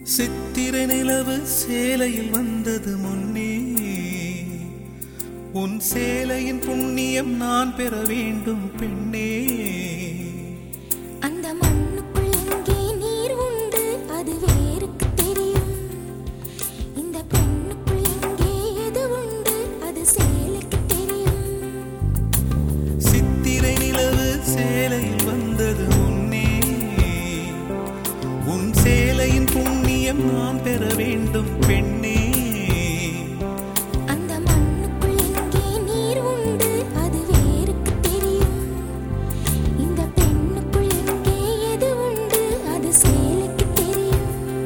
சித்திரை நிலவு சேலையில் வந்தது முன்னே உன் சேலையின் புண்ணியம் நான் பெற வேண்டும் பெண்ணே அந்த மண்ணுக்குள் எங்கே நீர் உண்டு அது வேருக்கு தெரியும் இந்த பெண்ணுக்குள் எங்கே எது உண்டு அது சேலுக்கு தெரியும் சித்திரை நிலவு சேலையில் வந்தது முன்னே உன் சேலையின் புண்ணியம் நான் பெற வேண்டும் பெண்ணே அந்த மண்ணுக்குள் எங்கே நீர் உண்டு அது வேருக்கு தெரியும் இந்த பெண்ணுக்குள் எங்கே எது உண்டு அது சேலுக்கு தெரியும்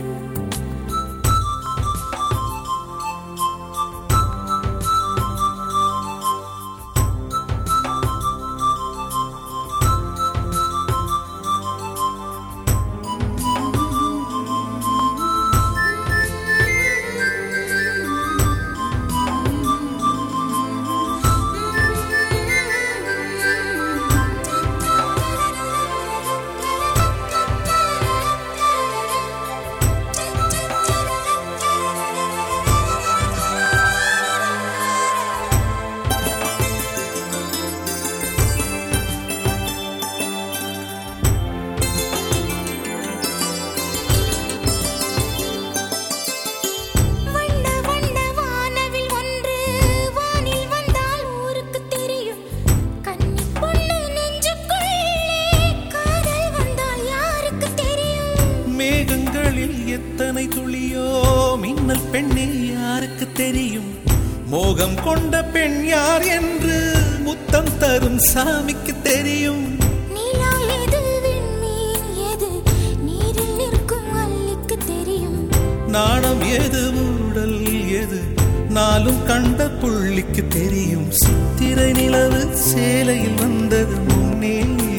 வண்ண வண்ண வானவில் ஒன்று வானில் வந்தால் ஊருக்கு தெரியும் கன்னி பொண்ணு நெஞ்சுக்குள்ளே காதல் வந்தால் யாருக்கு தெரியும் மேகங்களில் எத்தனை துளியோ மின்னல் பெண்ணே யாருக்கு தெரியும் மோகம் கொண்ட பெண் யார் என்று முத்தம் தரும் சாமிக்கு தெரியும் நிலா எது விண்மீன் எது நீரில் நிற்கும் அல்லிக்கு தெரியும் நாணம் எது ஊடல் எது நாளும் கண்ட புள்ளிக்கு தெரியும் சித்திரை நிலவு சேலையில் வந்தது முன்னே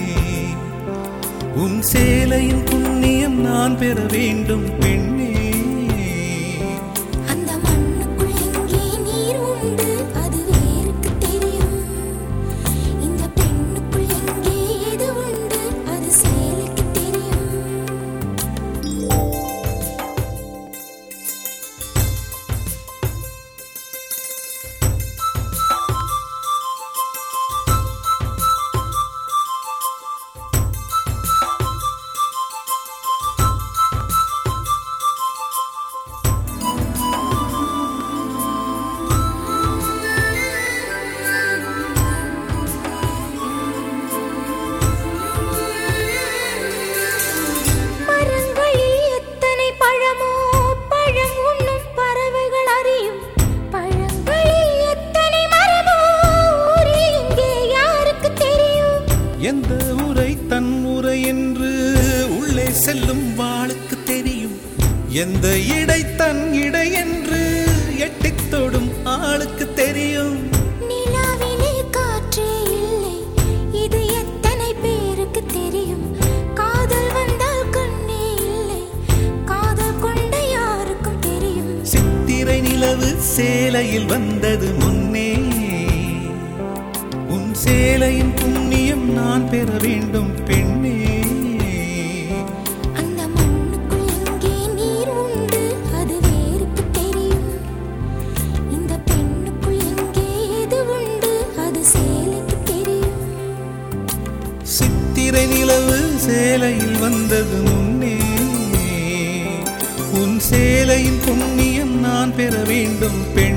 உன் சேலையின் புண்ணியம் நான் பெற வேண்டும் பெண்ணே அந்த மண்ணுக்குள் எங்கே நீர் உண்டு அது வேருக்கு தெரியும் இந்த பெண்ணுக்குள் எங்கே எது உண்டு அது சேலுக்கு தெரியும் மரங்களில் எத்தனை பழமோ பழம் உண்ணும் பறவைகள் அறியும் பழங்களில் எத்தனை மரமோ ஊரில் இங்கே யாருக்கு தெரியும் எந்த உரை தன் உரை என்று உள்ளே செல்லும் வாளுக்கு தெரியும் எந்த இடை தன் இடை என்று எட்டித் தொடும் ஆளுக்கு தெரியும் நிலாவிலே காற்றே இல்லை இது எத்தனை பேருக்கு தெரியும் காதல் வந்தால் கண்ணே இல்லை காதல் கொண்ட யாருக்கும் தெரியும் சித்திரை நிலவு சேலையில் வந்தது முன்னே உன் சேலையின் புண்ணியம் நான் பெற வேண்டும் பெண்ணே அந்த மண்ணுக்குள் எங்கே நீர் உண்டு அது வேருக்கு தெரியும் இந்த பெண்ணுக்குள் எங்கே எது உண்டு அது சேலைக்கு தெரியும் சித்திரை நிலவு சேலையில் வந்தது முன்னே உன் சேலையின் புண்ணியம் நான் பெற வேண்டும் பெண்